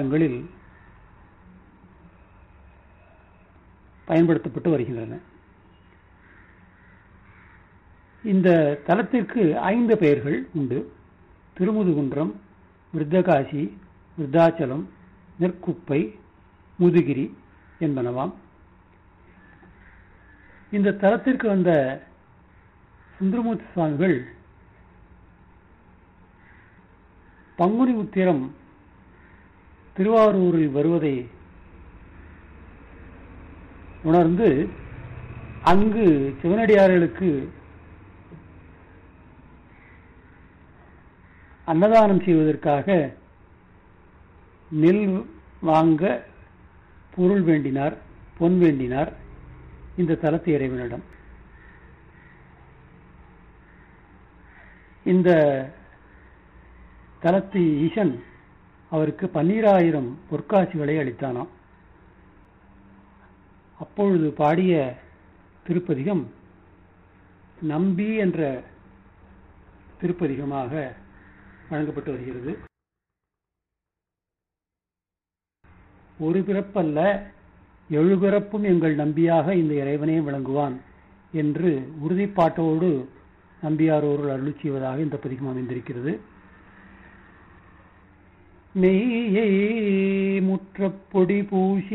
தலங்களில் பயன்படுத்தப்பட்டு வருகின்றன இந்த தலத்திற்கு ஐந்து பெயர்கள் உண்டு திருமுதுகுன்றம் விருத்தகாசி விருத்தாச்சலம் நெற்குப்பை முதுகிரி என்பனவாம் இந்த தலத்திற்கு வந்த சுந்தரமூர்த்தி சுவாமிகள் பங்குனி உத்திரம் திருவாரூரில் வருவதை உணர்ந்து அங்கு சிவனடியார்களுக்கு அன்னதானம் செய்வதற்காக நெல் வாங்க பொருள் வேண்டினார் பொன் வேண்டினார் இந்த தலத்து இறைவனிடம் இந்த தலத்து ஈசன் அவருக்கு பன்னீராயிரம் பொற்காட்சிகளை அளித்தானாம் அப்பொழுது பாடிய திருப்பதிகம் நம்பி என்ற திருப்பதிகமாக வழங்கப்பட்டு வருகிறது ஒரு பிறப்பல்ல எழு பிறப்பும் எங்கள் நம்பியாக இந்த இறைவனே விளங்குவான் என்று உறுதிப்பாட்டோடு நம்பியாரோர் அருள் செய்வதாக இந்த பதிகம் அமைந்திருக்கிறது மெய்யை முற்றப் பொடி பூசி